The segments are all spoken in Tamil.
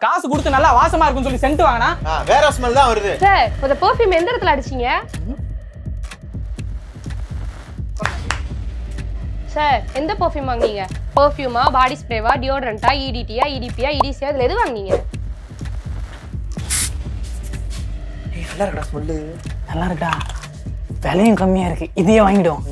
காசு கொடுத்து நல்லா வாசமா இருக்கும்னு சொல்லி சென்ட் வாங்கினா ஆ, வேற ஸ்மெல் தான் வருது சார் இந்த பெர்ஃப்யூம் எந்த இடத்துல அடிச்சீங்க சார் எந்த பெர்ஃப்யூம் வாங்குனீங்க பெர்ஃப்யூமா பாடி ஸ்ப்ரேவா டியோட்ரண்டா இடிடியா இடிபியா இடிசியா இதுல எது வாங்குனீங்க நல்லா இருக்கடா ஸ்மெல்லு நல்லா இருக்கா விலையும் கம்மியா இருக்கு இதையே வாங்கிடுவோம்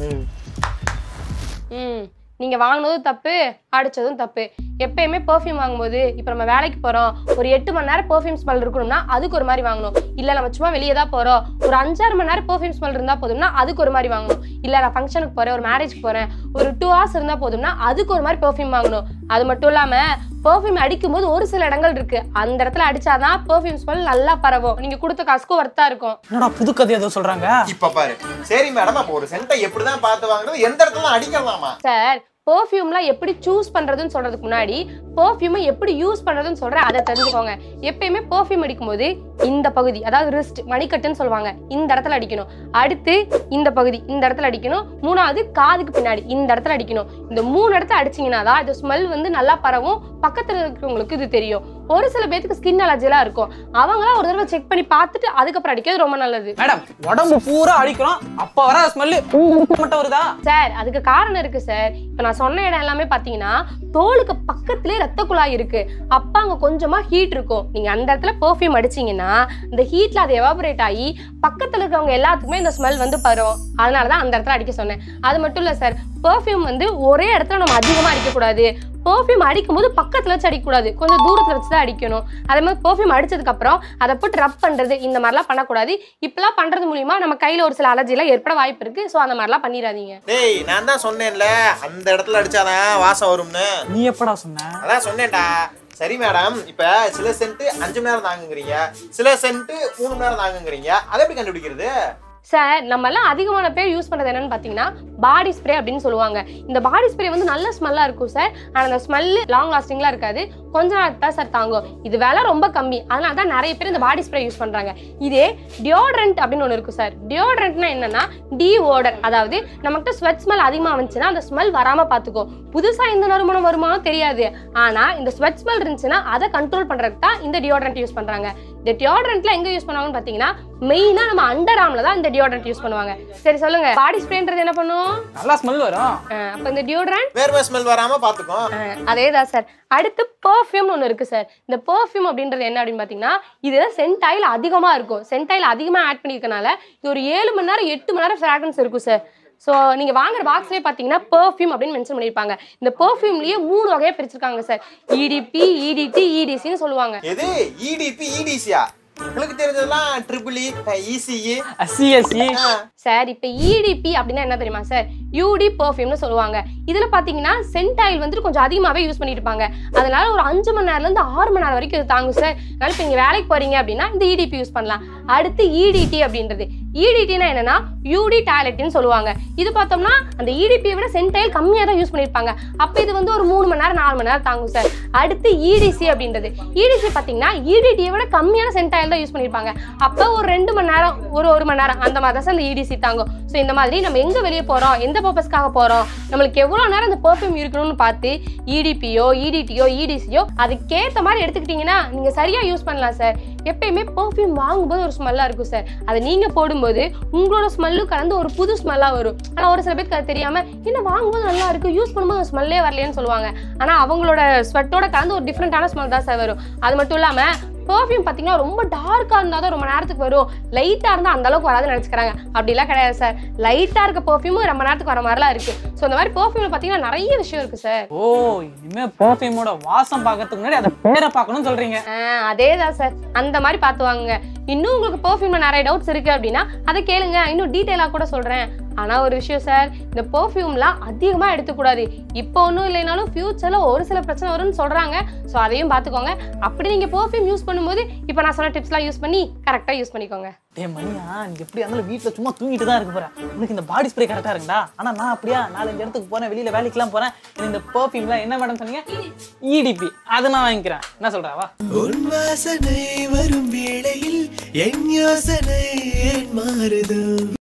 ம் நீங்க வாங்கினதும் தப்பு அடிச்சதும் தப்பு எப்பயுமே பெர்ஃப்யூம் வாங்கும்போது இப்போ நம்ம வேலைக்கு போறோம் ஒரு எட்டு மணி நேரம் பெர்ஃப்யூம் ஸ்மெல் இருக்கணும்னா அதுக்கு ஒரு மாதிரி வாங்கணும் இல்ல நம்ம சும்மா வெளியே தான் போறோம் ஒரு அஞ்சாறு மணி நேரம் பெர்ஃப்யூம் ஸ்மெல் இருந்தா போதும்னா அதுக்கு ஒரு மாதிரி வாங்கணும் இல்ல நான் ஃபங்க்ஷனுக்கு போறேன் ஒரு மேரேஜ்க்கு போறேன் ஒரு டூ ஹவர்ஸ் இருந்தா போதும்னா அதுக்கு ஒரு மாதிரி பெர்ஃப்யூம் வாங்கணும் அது மட்டும் இல்லாம பெர்ஃப்யூம் அடிக்கும்போது ஒரு சில இடங்கள் இருக்கு அந்த இடத்துல அடிச்சாதான் பெர்ஃப்யூம் ஸ்மெல் நல்லா பரவும் நீங்க கொடுத்த காசுக்கும் ஒர்த்தா இருக்கும் என்னடா புது கதை ஏதோ சொல்றாங்க இப்ப பாரு சரி மேடம் அப்போ ஒரு சென்ட்டை எப்படிதான் பார்த்து வாங்குறது எந்த இடத்துல அடிக்கலாமா சார் பெர்ஃப்யூம்லாம் எப்படி சூஸ் பண்றதுன்னு சொல்றதுக்கு முன்னாடி பெர்ஃப்யூமை எப்படி யூஸ் பண்றதுன்னு சொல்றேன் அதை தெரிஞ்சுக்கோங்க எப்பயுமே பெர்ஃப்யூம் அடிக்கும்போது இந்த பகுதி அதாவது ரிஸ்ட் மணிக்கட்டுன்னு சொல்லுவாங்க இந்த இடத்துல அடிக்கணும் அடுத்து இந்த பகுதி இந்த இடத்துல அடிக்கணும் மூணாவது காதுக்கு பின்னாடி இந்த இடத்துல அடிக்கணும் இந்த மூணு இடத்துல அடிச்சீங்கன்னா தான் இது ஸ்மெல் வந்து நல்லா பரவும் பக்கத்துல இருக்கிறவங்களுக்கு இது தெரியும் ஒரு சில பேத்துக்கு ஸ்கின் அலர்ஜிலாம் இருக்கும் அவங்களாம் ஒரு தடவை செக் பண்ணி பார்த்துட்டு அதுக்கப்புறம் அடிக்கிறது ரொம்ப நல்லது மேடம் உடம்பு பூரா அடிக்கிறோம் அப்ப வர ஸ்மெல்லு மட்டும் வருதா சார் அதுக்கு காரணம் இருக்கு சார் இப்போ நான் சொன்ன இடம் எல்லாமே பார்த்தீங்கன்னா தோலுக்கு பக்கத்திலே ரத்த குழாய் இருக்கு அப்ப அங்க கொஞ்சமா ஹீட் இருக்கும் நீங்க அந்த இடத்துல பெர்ஃப்யூம் அடிச்சீங்கன்னா இந்த ஹீட்ல அது எவாபரேட் ஆகி பக்கத்துல இருக்கவங்க எல்லாத்துக்குமே இந்த ஸ்மெல் வந்து பரும் அதனால தான் அந்த இடத்துல அடிக்க சொன்னேன் அது மட்டும் இல்ல சார் பெர்ஃப்யூம் வந்து ஒரே இடத்துல நம்ம அதிகமா அடிக்கக்கூடாது பெர்ஃப்யூம் அடிக்கும்போது பக்கத்துல வச்சு அடிக்கக்கூடாது கொஞ்சம் தூரத்துல வச்சு தான் அடிக்கணும் அதே மாதிரி பெர்ஃப்யூம் அடிச்சதுக்கு அப்புறம் அதை போட்டு ரப் பண்றது இந்த மாதிரிலாம் பண்ணக்கூடாது இப்பெல்லாம் பண்றது மூலியமா நம்ம கையில ஒரு சில அலர்ஜிலாம் ஏற்பட வாய்ப்பு இருக்கு ஸோ அந்த மாதிரிலாம் பண்ணிடாதீங்க டேய் நான் தான் சொன்னேன்ல அந்த இடத்துல அடிச்சாதான் வாசம் வரும்னு நீ எப்படா சொன்ன அதான் சொன்னேன்டா சரி மேடம் இப்ப சில சென்ட் அஞ்சு மணி நேரம் தாங்குங்கிறீங்க சில சென்ட் மூணு மணி நேரம் தாங்குங்கிறீங்க அதை எப்படி கண்டுபிடிக்கிறது சார் நம்ம எல்லாம் அதிகமான பேர் யூஸ் பண்றது என்னன்னு பாத்தீங்கன்னா பாடி ஸ்ப்ரே அப்படின்னு சொல்லுவாங்க இந்த பாடி ஸ்ப்ரே வந்து நல்ல ஸ்மெல்லா இருக்கும் சார் ஆனா அந்த ஸ்மெல் லாங் லாஸ்டிங்லாம் இருக்காது கொஞ்ச நேரத்துக்கு தான் சார் தாங்கும் இது விலை ரொம்ப கம்மி அதனால தான் நிறைய பேர் இந்த பாடி ஸ்ப்ரே யூஸ் பண்றாங்க இதே டியோட்ரண்ட் அப்படின்னு ஒன்று இருக்கும் சார் டியோட்ரண்ட்னா என்னன்னா டி ஓடர் அதாவது நம்மகிட்ட ஸ்வெட் ஸ்மெல் அதிகமாக வந்துச்சுன்னா அந்த ஸ்மெல் வராம பார்த்துக்கோ புதுசா எந்த நறுமணம் வருமானோ தெரியாது ஆனா இந்த ஸ்வெட் ஸ்மெல் இருந்துச்சுன்னா அதை கண்ட்ரோல் பண்றதுக்கு தான் இந்த டியோட்ரண்ட் யூஸ் பண்றாங்க இந்த டியோட்ரண்ட்ல எங்க யூஸ் பண்ணுவாங்கன்னு பாத்தீங்கன்னா மெயினா நம்ம அண்டர் ஆர்ம்ல தான் இந்த டியோட்ரண்ட் யூஸ் பண்ணுவாங்க சரி சொல்லுங்க பாடி ஸ்ப்ரேன்றது என்ன பண்ணும் நல்லா ஸ்மெல் வரும் அஹ் அப்ப இந்த டியோட்ரண்ட் வேர்வை ஸ்மெல் வராம பாத்துக்கோ அதே தான் சார் அடுத்து பர்ஃப்யூம்னு ஒன்று இருக்குது சார் இந்த பர்ஃப்யூம் அப்படின்றது என்ன அப்படின்னு பார்த்தீங்கன்னா இது சென்டாயில் அதிகமாக இருக்கும் சென்டாயில் அதிகமாக ஆட் பண்ணியிருக்கனால இது ஒரு ஏழு மணி நேரம் எட்டு மணி நேரம் ஃப்ராக்ரன்ஸ் இருக்கும் சார் ஸோ நீங்கள் வாங்குற பாக்ஸ்லேயே பார்த்தீங்கன்னா பர்ஃப்யூம் அப்படின்னு மென்ஷன் பண்ணியிருப்பாங்க இந்த பர்ஃப்யூம்லேயே மூணு வகையாக பிரிச்சிருக்காங்க சார் இடிபி இடிடி இடிசின்னு சொல்லுவாங்க எது இடிபி இடிசியா உங்களுக்கு தெரிஞ்சதெல்லாம் ட்ரிபிள் இசிஇ சிஎஸ்சி சார் இப்போ இடிபி அப்படின்னா என்ன தெரியுமா சார் யூடி பர்ஃப்யூம்னு சொல்லுவாங்க இதில் பார்த்தீங்கன்னா சென்ட் ஆயில் வந்துட்டு கொஞ்சம் அதிகமாகவே யூஸ் பண்ணிட்டு இருப்பாங்க அதனால ஒரு அஞ்சு மணி நேரம்லேருந்து ஆறு மணி நேரம் வரைக்கும் இது தாங்கும் சார் அதனால இப்போ நீங்கள் வேலைக்கு போறீங்க அப்படின்னா இந்த இடிபி யூஸ் பண்ணலாம் அடுத்து இடிடி அப்படின்றது இடிடினா என்னன்னா யூடி டாய்லெட்னு சொல்லுவாங்க இது பார்த்தோம்னா அந்த இடிபியை விட சென்ட் ஆயில் கம்மியாக தான் யூஸ் பண்ணியிருப்பாங்க அப்போ இது வந்து ஒரு மூணு மணி நேரம் நாலு மணி நேரம் தாங்கும் சார் அடுத்து இடிசி அப்படின்றது இடிசி பார்த்தீங்கன்னா இடிடியை விட கம்மியான சென்ட் ஆயில் தான் யூஸ் பண்ணியிருப்பாங்க அப்போ ஒரு ரெண்டு மணி நேரம் ஒரு ஒரு மணி நேரம் அந்த மாதிரி தான் சார் அந்த இடிசி தாங்கும் ஸோ இந்த மாதிரி நம்ம எங்கே வெளியே போகிறோம் எந்த பர்பஸ்க்காக போகிறோம் நம்மளுக்கு எவ்வளோ நேரம் அந்த பெர்ஃப்யூம் இருக்கணும்னு பார்த்து இடிபியோ இடிடியோ இடிசியோ அதுக்கேற்ற மாதிரி எடுத்துக்கிட்டிங்கன்னா நீங்கள் சரியாக யூஸ் பண்ணலாம் சார் எப்பயுமே பெர்ஃப்யூம் வாங்கும்போது ஒரு ஸ்மெல்லாக இருக்கும் சார் அதை நீங்கள் போடும்போது உங்களோட ஸ்மெல்லும் கலந்து ஒரு புது ஸ்மெல்லாக வரும் ஆனால் ஒரு சில பேருக்கு அது தெரியாமல் என்ன வாங்கும்போது நல்லா இருக்கு யூஸ் பண்ணும்போது ஸ்மெல்லே வரலையேன்னு சொல்லுவாங்க ஆனால் அவங்களோட ஸ்வெட்டோட கலந்து ஒரு டிஃப்ரெண்ட்டான ஸ்மெல் தான் சார் வரும் அது மட்டும் இல்லாமல் பெர்ஃப்யூம் பார்த்தீங்கன்னா ரொம்ப டார்க்காக இருந்தால் தான் ரொம்ப நேரத்துக்கு வரும் லைட்டாக இருந்தால் அந்த அளவுக்கு வராதுன்னு நினச்சிக்கிறாங்க அப்படிலாம் கிடையாது சார் லைட்டாக இருக்க பெர்ஃப்யூமும் ரொம்ப நேரத்துக்கு வர மாதிரிலாம் இருக்குது ஸோ இந்த மாதிரி பெர்ஃப்யூமில் பார்த்தீங்கன்னா நிறைய விஷயம் இருக்குது சார் ஓ இனிமே பர்ஃபியூமோட வாசம் பார்க்கறதுக்கு முன்னாடி அதை பேரை பார்க்கணும்னு சொல்றீங்க அதே தான் சார் அந்த மாதிரி பார்த்து வாங்குங்க இன்னும் உங்களுக்கு பெர்ஃப்யூம்ல நிறைய டவுட்ஸ் இருக்கு அப்படின்னா அதை கேளுங்க இன்னும் டீட்டெயிலாக கூட சொல்றேன் ஆனா ஒரு விஷயம் சார் இந்த பெர்ஃப்யூம்லாம் அதிகமா எடுத்துக்கூடாது இப்போ ஒன்றும் இல்லைனாலும் ஃபியூச்சர்ல ஒரு சில பிரச்சனை வரும்னு சொல்றாங்க ஸோ அதையும் பார்த்துக்கோங்க அப்படி நீங்க பெர்ஃப்யூம் யூஸ் பண்ணும்போது இப்போ நான் சொன்ன டிப்ஸ்லாம் யூஸ் பண்ணி கரெக்டாக யூஸ் பண்ணிக்கோங்க டே மணியா நீ எப்படி இருந்தாலும் வீட்ல சும்மா தூங்கிட்டு தான் இருக்க போற உனக்கு இந்த பாடி ஸ்ப்ரே கரெக்டா இருக்குடா ஆனா நான் அப்படியா நாலஞ்சு இடத்துக்கு போறேன் வெளியில வேலைக்கெல்லாம் போறேன் எனக்கு இந்த பர்ஃபியூம்லாம் என்ன மேடம் சொன்னீங்க இடிபி அதை நான் வாங்கிக்கிறேன் என்ன சொல்றாவா உன் வாசனை வரும் வேளையில் என் யோசனை ஏன் மாறுதோ